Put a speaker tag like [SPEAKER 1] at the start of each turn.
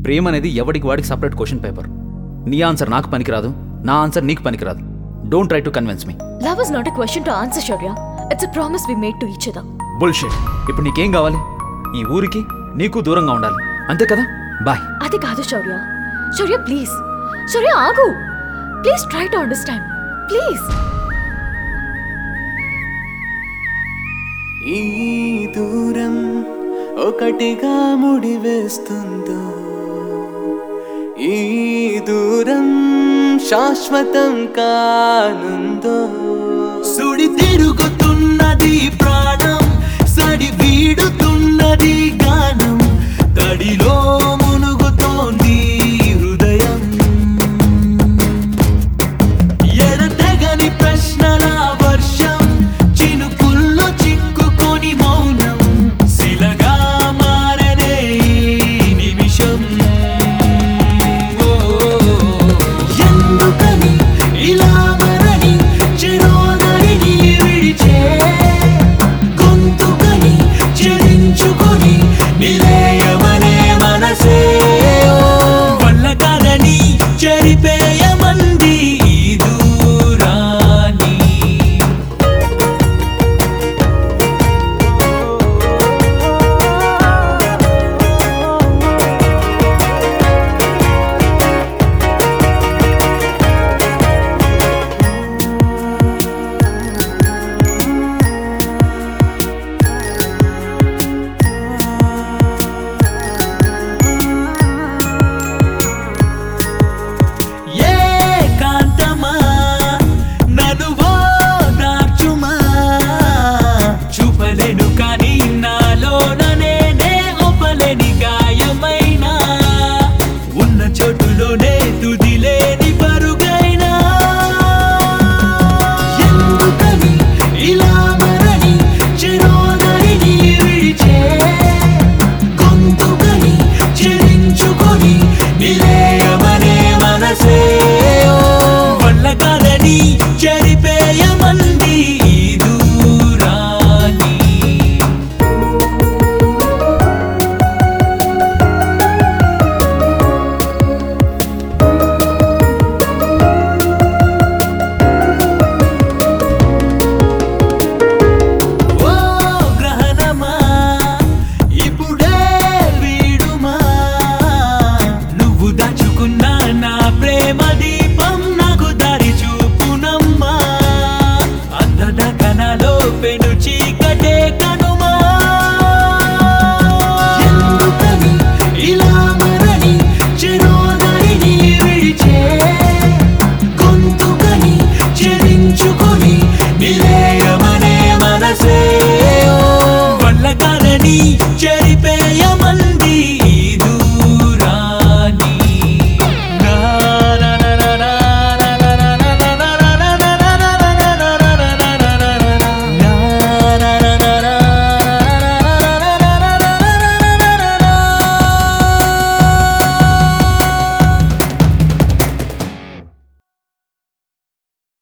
[SPEAKER 1] ప్రేమ అనేది ఎవడికి వాడికి సపరేట్ క్వశ్చన్ పేపర్ నీ ఆన్సర్ నాకు పనికిరాదు నా ఆన్సర్ నీకు పనికిరాదు don't try to convince me
[SPEAKER 2] love is not a question to answer Shaurya it's a promise we made to each other
[SPEAKER 1] bullshit ఇప్పుడు నీకేం కావాలి ఈ ఊరికి నీకు దూరంగా ఉండాలి అంతే కదా బాయ్
[SPEAKER 2] అది కాదు శౌర్య శౌర్య ప్లీజ్ శౌర్య ఆగు please try to understand please
[SPEAKER 3] ఈ దూరం ఒకటిగా ముడివేస్తుందో ఈ దూరం శాశ్వతం కానుందో సుడి తిరుగుతున్నది ప్రాణం సడి వీడుతున్నది గానం తడిలో